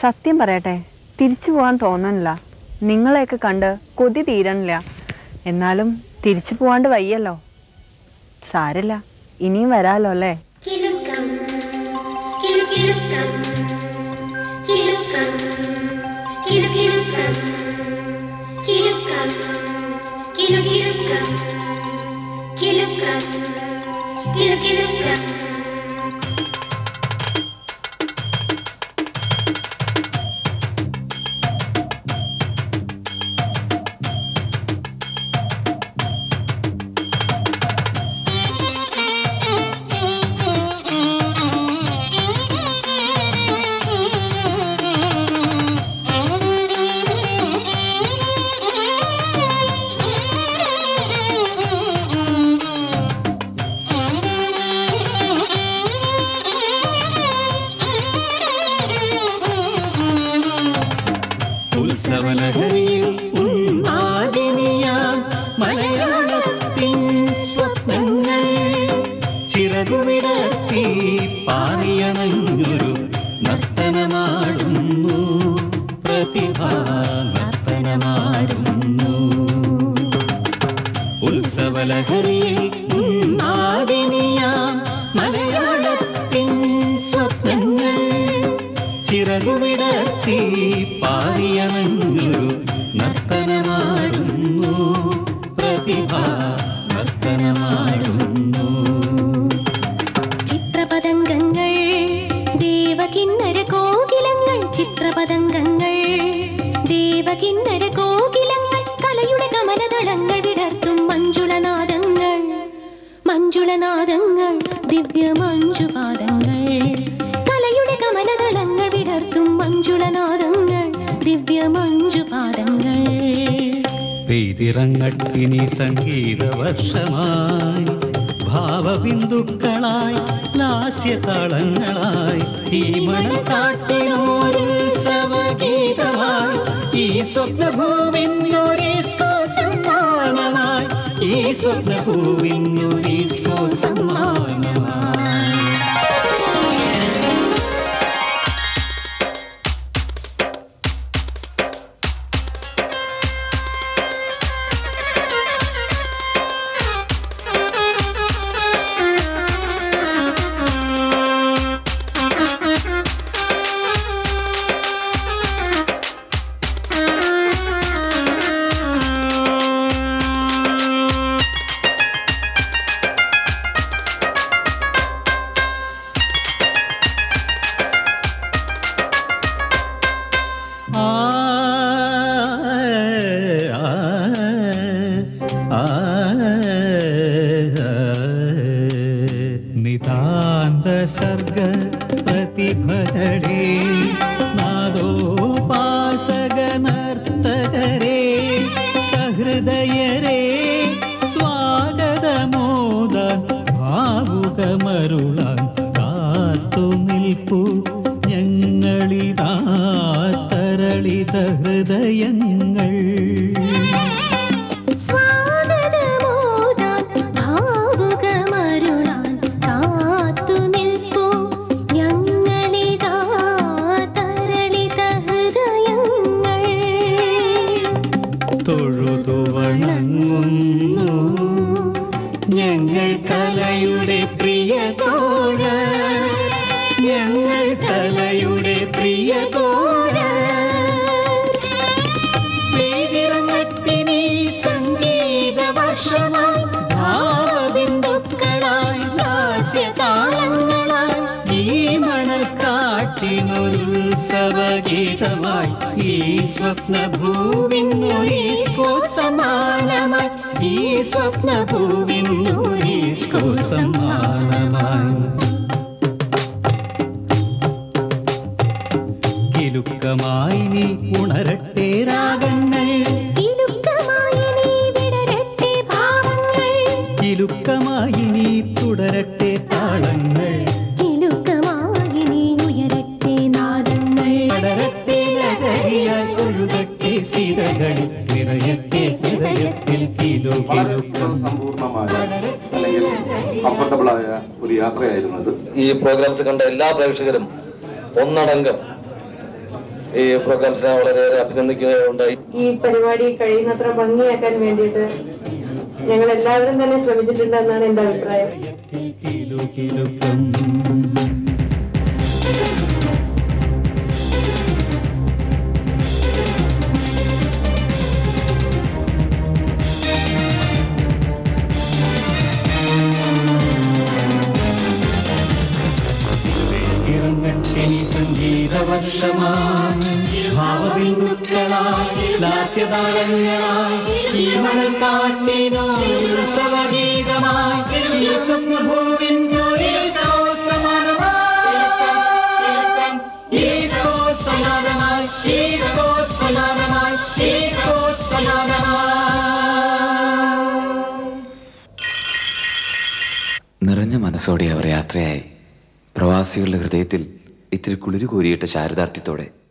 സത്യം പറയട്ടെ തിരിച്ചു പോകാൻ തോന്നണില്ല നിങ്ങളെയൊക്കെ കണ്ട് കൊതി തീരണില്ല എന്നാലും തിരിച്ചു പോവാണ്ട് വയ്യല്ലോ സാരില്ല ഇനിയും വരാലോ അല്ലേ കിലുക്കം കിലുകിലുക്കം കിലുക്കം കിലുകിലുക്കം കിലുക്കം കിലുകിലുക്കം കിലുക്കം കിലുകിലുക്കം ഉത്സവലഹരിയിൽ ഉന്മാദിനിയാം മലയാളത്തിൻ സ്വപ്നങ്ങൾ ചിറകുവിടർത്തി പാറിയണഞ്ഞൊരു നർത്തനമാടുന്നു പ്രതിഭ നർത്തനമാടുന്നു ഉത്സവലഹരിയിൽ ഉന്മാദിനിയാം മലയാളത്തിൻ സ്വപ്നങ്ങൾ ചിറകുവിടർത്തി പാറിയണഞ്ഞൊരു നർത്തനമാടുന്നു പ്രതിഭ നർത്തനമാടുന്നു ചിത്രപതംഗങ്ങൾ ദേവകിന്നര കോകിലങ്ങൾ ചിത്രപതംഗങ്ങൾ ദേവകിന്നര കോകിലങ്ങൾ കലയുടെ കമലദളങ്ങൾ വിടർത്തും മഞ്ജുളനാദങ്ങൾ മഞ്ജുളനാദങ്ങൾ ദിവ്യ മഞ്ജുപാദങ്ങൾ കലയുടെ കമലദളങ്ങൾ വിടർത്തും മഞ്ജുളനാദങ്ങൾ ദിവ്യ മഞ്ജുപാദങ്ങൾ പെയ്തിറങ്ങട്ടിനി സംഗീതവർഷമായി ഭാവബിന്ദുക്കളായി ലാസ്യതാളങ്ങളായി ഈ മണക്കാട്ടിനോരുത്സവഗീതമായി ഈ സ്വപ്നഭൂവിന്നൊരീസ്കോ സമ്മാനമായി ഈ സ്വപ്നഭൂവിന്നൊരീസ്കോ സമ്മാനമായി ആ നിതാന്ത സർഗ പ്രതിഭകളേ നാദോപാസക നർത്തകരേ സഹൃദയരേ സ്വാഗതമോദാൻ ഭാവുകമരുളാൻ കാത്തു നിൽപ്പു ഞങ്ങളിതാ തരളിത ഹൃദയങ്ങൾ സ്വാഗതമോദാൻ ഭാവുകമരുളാൻ കാത്തു നിൽപ്പൂ ഞങ്ങളിതാ തരളിത ഹൃദയങ്ങൾ തൊഴുതു വണങ്ങുന്നു ഞങ്ങൾ കലയുടെ പ്രിയ തോഴ ഞങ്ങൾ കലയുടെ പ്രിയ തോഴ പെയ്തിറങ്ങട്ടിനി സംഗീത വർഷമായി ഭാവബിന്ദുക്കളായി ഹാസ്യതാളങ്ങളായി ഈ മണൽ കാട്ടിനൊരുത്സവഗീതമായി ഈ സ്വപ്നഭൂവിന്നൊരീസ്കോ സമാനമായി ഈ സ്വപ്നഭൂവിന്നൊരീസ്കോ സമാനമായി കിലുക്കമായി നീ ഉണരട്ടെ രാഗങ്ങൾ കിലുക്കമായി നീ വിടരട്ടെ ഭാവങ്ങൾ കിലുക്കമായി നീ തുടരട്ടെ താളങ്ങൾ കിലുക്കമായി നീ ഉയരട്ടെ നാദങ്ങൾ പടരട്ടെ ലഹരിയായി ഒഴുകട്ടെ സിരകളിൽ നിറയട്ടെ ഹൃദയത്തിൽ കിലു കിലുക്കം സമ്പൂർണ്ണമായ അല്ലെങ്കിൽ കംഫർട്ടബിളായ ഒരു യാത്രയായിരുന്നു അത് ഈ പ്രോഗ്രാംസ് കണ്ട എല്ലാ പ്രേക്ഷകരും ഒന്നടങ്കം ഈ പ്രോഗ്രാംസിനെ വളരെയേറെ അഭിനന്ദിക്കുകയുണ്ടായി ഈ പരിപാടി കഴിയുന്നത്ര ഭംഗിയാക്കാൻ വേണ്ടിയിട്ട് ഞങ്ങൾ എല്ലാവരും തന്നെ ശ്രമിച്ചിട്ടുണ്ട് എന്നാണ് എൻ്റെ അഭിപ്രായം കിലുകിലുക്കം ഇറങ്ങട്ടെനി സംഗീതവർഷമായി ഭാവബിന്ദുക്കളായി ലാസ്യതാരങ്ങളായി ഈ മണൽ കാട്ടിനോ ഉത്സവഗീതമായി ഈ സ്വപ്നഭൂവിനൊരു സമാനമായി ഈസ്കോ സനാതമായി ഈസ്കോ സനാതമായി ഈസ്കോ സനാതമായി നിറഞ്ഞ മനസ്സോടെ അവർ യാത്രയായി പ്രവാസികളുടെ ഹൃദയത്തിൽ ഇത്തിരി കുളിരു കോരിയിട്ട ചാരിതാർത്ഥ്യത്തോടെ